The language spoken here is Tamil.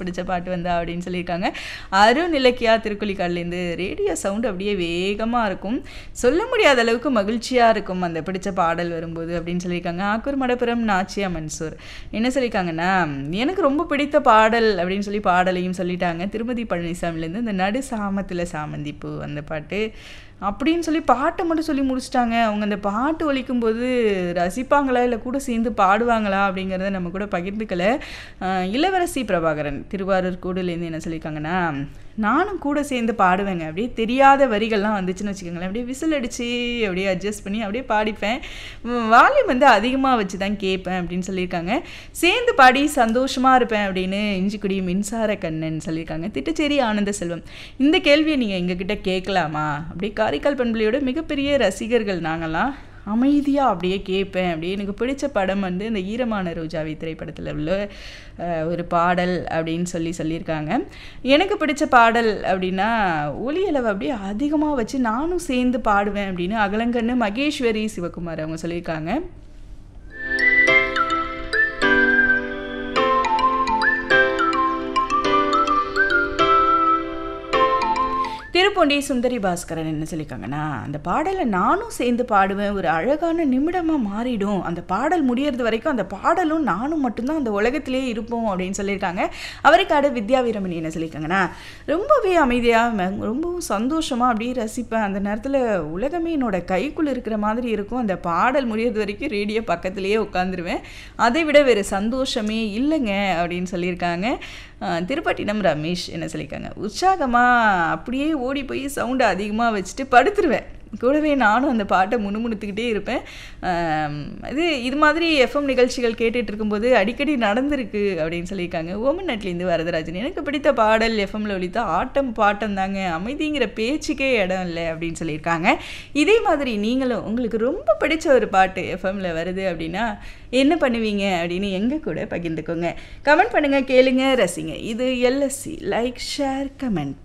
பிடிச்ச பாட்டு வந்தா அப்படின்னு சொல்லியிருக்காங்க அருண் இலக்கியா திருக்குளிக்காட்லேருந்து ரேடியோ சவுண்ட் அப்படியே வேகமாக இருக்கும் சொல்ல முடியாத அளவுக்கு மகிழ்ச்சியாக இருக்கும் அந்த பிடிச்ச பாடல் வரும்போது அப்படின்னு சொல்லியிருக்காங்க ஆக்கூர் மடப்புரம் நாச்சியா மன்சூர் என்ன சொல்லியிருக்காங்கன்னா எனக்கு ரொம்ப பிடித்த பாடல் அப்படின்னு சொல்லி பாடலையும் சொல்லிட்டாங்க திருமதி பழனிசாமிலேருந்து இந்த நடு சாமத்தில் சாமந்திப்பூ அந்த பாட்டு அப்படின்னு சொல்லி பாட்டை மட்டும் சொல்லி முடிச்சிட்டாங்க அவங்க அந்த பாட்டு ஒலிக்கும்போது ரசிப்பாங்களா இல்லை கூட சேர்ந்து பாடுவாங்களா அப்படிங்கிறத நம்ம கூட பகிர்ந்துக்கல அஹ் இளவரசி பிரபாகரன் திருவாரூர் கூடுலேருந்து என்ன சொல்லியிருக்காங்கன்னா நானும் கூட சேர்ந்து பாடுவேங்க அப்படியே தெரியாத வரிகள்லாம் வந்துச்சுன்னு வச்சுக்கோங்களேன் அப்படியே விசில் அடித்து அப்படியே அட்ஜஸ்ட் பண்ணி அப்படியே பாடிப்பேன் வால்யூம் வந்து அதிகமாக வச்சு தான் கேட்பேன் அப்படின்னு சொல்லியிருக்காங்க சேர்ந்து பாடி சந்தோஷமாக இருப்பேன் அப்படின்னு இஞ்சிக்குடி மின்சார கண்ணன் சொல்லியிருக்காங்க திட்டச்சேரி ஆனந்த செல்வம் இந்த கேள்வியை நீங்கள் எங்ககிட்ட கேட்கலாமா அப்படியே காரைக்கால் பண்புலியோட மிகப்பெரிய ரசிகர்கள் நாங்களாம் அமைதியாக அப்படியே கேட்பேன் அப்படியே எனக்கு பிடிச்ச படம் வந்து இந்த ஈரமான ரோஜாவி திரைப்படத்தில் உள்ள அஹ், ஒரு பாடல் அப்படின்னு சொல்லி சொல்லியிருக்காங்க எனக்கு பிடிச்ச பாடல் அப்படின்னா ஒலியளவு அப்படியே அதிகமாக வச்சு நானும் சேர்ந்து பாடுவேன் அப்படின்னு அகலங்கண்ணு மகேஸ்வரி சிவகுமார் அவங்க சொல்லியிருக்காங்க திருப்பொண்டி சுந்தரி பாஸ்கரன் என்ன சொல்லியிருக்காங்கன்னா அந்த பாடலை நானும் சேர்ந்து பாடுவேன் ஒரு அழகான நிமிடமாக மாறிடும் அந்த பாடல் முடியறது வரைக்கும் அந்த பாடலும் நானும் மட்டும்தான் அந்த உலகத்திலே இருப்போம் அப்படின்னு சொல்லியிருக்காங்க அவருக்காடு வித்யா வீரமணி என்ன சொல்லியிருக்காங்கன்னா ரொம்பவே அமைதியாக ரொம்பவும் சந்தோஷமாக அப்படியே ரசிப்பேன் அந்த நேரத்தில் உலகமே என்னோட கைக்குள்ளே இருக்கிற மாதிரி இருக்கும் அந்த பாடல் முடியறது வரைக்கும் ரேடியோ பக்கத்துலேயே உட்காந்துருவேன் அதை விட வேறு சந்தோஷமே இல்லைங்க அப்படின்னு சொல்லியிருக்காங்க அஹ் திருப்பட்டினம் ரமேஷ் என்ன சொல்லியிருக்காங்க உற்சாகமாக அப்படியே ஓடி போய் சவுண்டை அதிகமாக வச்சுட்டு படுத்துருவேன் கூடவே நானும் அந்த பாட்டை முணுமுணுத்துக்கிட்டே இருப்பேன் ஆம், இது இது மாதிரி எஃப்எம் நிகழ்ச்சிகள் கேட்டுட்டு இருக்கும்போது அடிக்கடி நடந்திருக்கு அப்படின்னு சொல்லியிருக்காங்க ஓமன் நட்லேருந்து வரதராஜன் எனக்கு பிடித்த பாடல் எஃப்எம்ல ஒலித்த ஆட்டம் பாட்டம் தாங்க அமைதிங்கிற பேச்சுக்கே இடம் இல்லை அப்படின்னு சொல்லியிருக்காங்க இதே மாதிரி நீங்களும் உங்களுக்கு ரொம்ப பிடிச்ச ஒரு பாட்டு எஃப்எம்ல வருது அப்படின்னா என்ன பண்ணுவீங்க அப்படின்னு எங்கள் கூட பகிர்ந்துக்கோங்க கமெண்ட் பண்ணுங்கள் கேளுங்க ரசிங்க இது எல்எஸ்சி லைக் ஷேர் கமெண்ட்